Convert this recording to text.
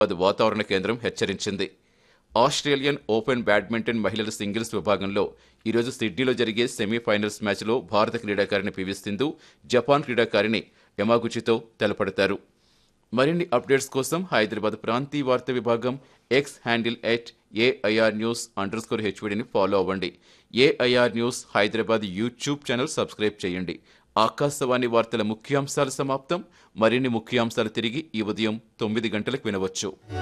అది వాతావరణ కేంద్రం హెచ్చరించింది ఆస్ట్రేలియన్ ఓపెన్ బ్యాడ్మింటన్ మహిళల సింగిల్స్ విభాగంలో ఈరోజు సిడ్నీలో జరిగే సెమీఫైనల్స్ మ్యాచ్లో భారత క్రీడాకారిణి పివి సింధు జపాన్ క్రీడాకారిణి యమాగుచితో తలపడతారు మరిన్ని అప్డేట్స్ కోసం హైదరాబాద్ ప్రాంతీయ వార్తా విభాగం X handle at A I R news under score హెచ్విడిని ఫాలో అవ్వండి A I R news Hyderabad YouTube channel subscribe చేయండి ఆకాశవాణి వార్తల ముఖ్యాంశాలు సమాప్తం మరిన్ని ముఖ్యాంశాలు తిరిగి ఈ ఉదయం తొమ్మిది గంటలకు వినవచ్చు